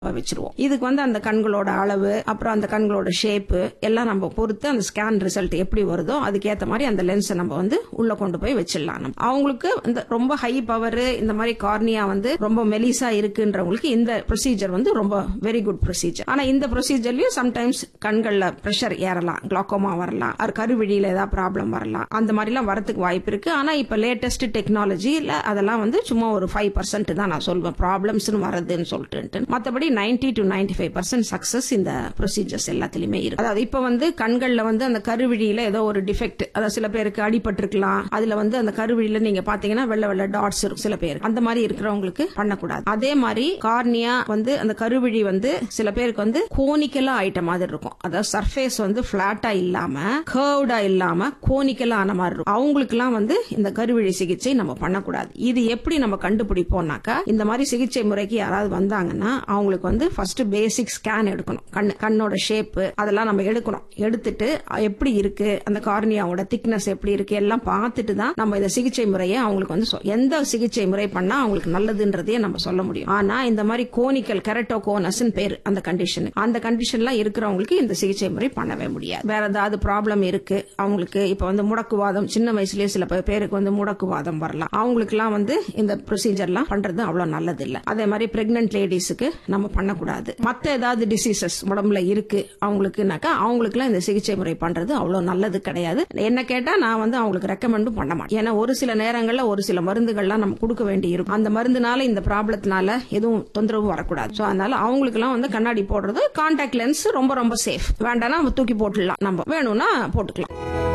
வச்சிருவோம் இதுக்கு வந்து அந்த கண்களோட அளவு அப்புறம் அந்த கண்களோட ஷேப்பு எல்லாம் நம்ம பொறுத்து அந்த ஸ்கேன் ரிசல்ட் எப்படி வருதோ அதுக்கேத்த மாதிரி அந்த லென்ஸை நம்ம வந்து உள்ள கொண்டு போய் வச்சிடலாம் நம்ம அவங்களுக்கு இந்த ரொம்ப ஹை பவர் இந்த மாதிரி கார்னியா வந்து ரொம்ப மெலிசா இருக்குன்றவங்களுக்கு இந்த ப்ரொசீஜர் வந்து ரொம்ப வெரி குட் ப்ரொசீஜர் ஆனா இந்த ப்ரொசீஜர்லயும் சம்டைம்ஸ் கண்கள்ல பிரஷர் ஏறலாம் கிளாக்கோமா வரலாம் அது கருவிழியில ஏதாவது ப்ராப்ளம் வரலாம் அந்த மாதிரிலாம் வரதுக்கு வாய்ப்பு இருக்கு ஆனா இப்ப லேட்டஸ்ட் டெக்னாலஜில அதெல்லாம் வந்து சும்மா ஒரு ஃபைவ் பர்சன்ட் தான் நான் சொல்வேன் ப்ராப்ளம்ஸ் வருதுன்னு சொல்லிட்டு மத்தபடி ninety to ninety five percent success இந்த ப்ரொசீஜர்ஸ் எல்லாத்துலயுமே இருக்கு அதாவது இப்ப வந்து கண்கள்ல வந்து அந்த கருவிழியில ஏதோ ஒரு டிஃபெக்ட் அதாவது சில பேருக்கு அடிபட்டிருக்கலாம் அதுல வந்து அந்த கருவிழியில நீங்க பாத்தீங்கன்னா வெள்ள வெள்ள டாட்ஸ் இருக்கும் சில பேருக்கு அந்த மாதிரி இருக்கிறவங்களுக்கு பண்ணக்கூடாது அதே மாதிரி கார்னியா வந்து அந்த கருவிழி வந்து சில பேருக்கு வந்து கோனிக்கலா ஆயிட்ட மாதிரி இருக்கும் அதாவது சர்ஃபேஸ் வந்து பிளாட்டா இல்லாம கர்வ்டா இல்லாம கோனிக்கலா ஆன மாதிரி இருக்கும் அவங்களுக்குலாம் வந்து இந்த கருவிழி சிகிச்சை நம்ம பண்ணக்கூடாது இது எப்படி நம்ம கண்டுபிடிப்போம்னாக்கா இந்த மாதிரி சிகிச்சை முறைக்கு யாராவது வந்தாங்கன்னா அவங்களுக்கு வந்து ஃபர்ஸ்ட் பேசிக் ஸ்கேன் எடுக்கணும் கண் கண்ணோட ஷேப் அதெல்லாம் நம்ம எடுக்கணும் எடுத்துட்டு எப்படி இருக்கு அந்த கார்னியாவோட திக்னஸ் எப்படி இருக்கு எல்லாம் பார்த்துட்டு தான் நம்ம இந்த சிகிச்சை முறையை அவங்களுக்கு வந்து சொ- எந்த சிகிச்சை முறை பண்ணா அவங்களுக்கு நல்லதுன்றதையே நம்ம சொல்ல முடியும் ஆனா இந்த மாதிரி கோனிக்கல் கெரட்டோகோனஸ் பேர் அந்த கண்டிஷன் அந்த கண்டிஷன்லாம் இருக்கிறவங்களுக்கு இந்த சிகிச்சை முறை பண்ணவே முடியாது வேற ஏதாவது ப்ராப்ளம் இருக்கு அவங்களுக்கு இப்ப வந்து முடக்குவாதம் சின்ன வயசுலயே சில பே- பேருக்கு வந்து முடக்குவாதம் வரலாம் அவங்களுக்குலாம் வந்து இந்த ப்ரொசீஜர்லாம் பண்றது அவ்வளவு நல்லது இல்ல அதே மாதிரி பிரெக்னன்ட் லேடிஸுக்கு நம்ம பண்ணக்கூடாது மத்த ஏதாவது டிசீசஸ் உடம்புல இருக்கு அவங்களுக்குனாக்கா அவங்களுக்குலாம் இந்த சிகிச்சை முறை பண்றது அவ்வளவு நல்லது கிடையாது என்ன கேட்டா நான் வந்து அவங்களுக்கு ரெக்கமெண்டும் பண்ண மாட்டேன் ஏன்னா ஒரு சில நேரங்கள்ல ஒரு சில மருந்துகள்லாம் நம்ம கொடுக்க வேண்டி இருக்கும் அந்த மருந்துனால இந்த ப்ராப்ளத்தினால எதுவும் தொந்தரவு வரக்கூடாது சோ அதனால அவங்களுக்குலாம் வந்து கண்ணாடி போடுறது கான்டாக்ட் லென்ஸ் ரொம்ப ரொம்ப சேஃப் வேண்டாம்னா நம்ம தூக்கி போட்டுடலாம் நம்ம வேணும்னா போட்டுக்கலாம்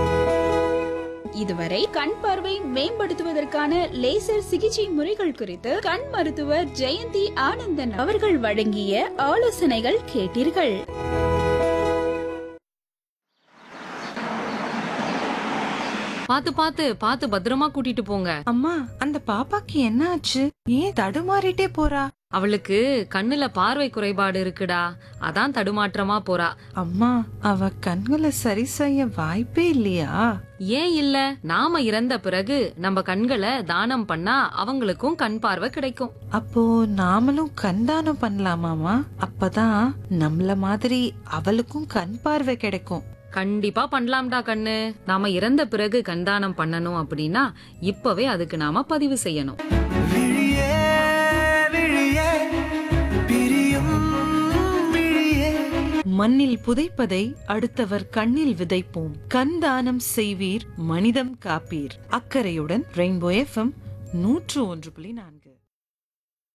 இதுவரை கண் பார்வை மேம்படுத்துவதற்கான லேசர் சிகிச்சை முறைகள் குறித்து கண் மருத்துவர் ஜெயந்தி ஆனந்தன் அவர்கள் வழங்கிய ஆலோசனைகள் கேட்டீர்கள் பாத்து பாத்து பாத்து பத்திரமா கூட்டிட்டு போங்க அம்மா அந்த பாப்பாக்கு என்ன ஆச்சு ஏன் தடுமாறிட்டே போறா அவளுக்கு கண்ணுல பார்வை குறைபாடு இருக்குடா அதான் தடுமாற்றமா போறா அம்மா அவ கண்களை சரி செய்ய வாய்ப்பே இல்லையா ஏன் இல்ல நாம இறந்த பிறகு நம்ம கண்களை தானம் பண்ணா அவங்களுக்கும் கண் பார்வை கிடைக்கும் அப்போ நாமளும் கண் தானம் பண்ணலாமாமா அப்பதான் நம்மள மாதிரி அவளுக்கும் கண் பார்வை கிடைக்கும் கண்டிப்பா பண்ணலாம்டா கண்ணு நாம இறந்த பிறகு கண்தானம் பண்ணணும் அப்படின்னா இப்பவே அதுக்கு நாம பதிவு செய்யணும் விழியே விழியே பிரியும் விழியே மண்ணில் புதைப்பதை அடுத்தவர் கண்ணில் விதைப்போம் கண் தானம் செய்வீர் மனிதம் காப்பீர் அக்கறையுடன் ரெயின்போ எஃப்எம் நூற்று ஒன்று புள்ளி நான்கு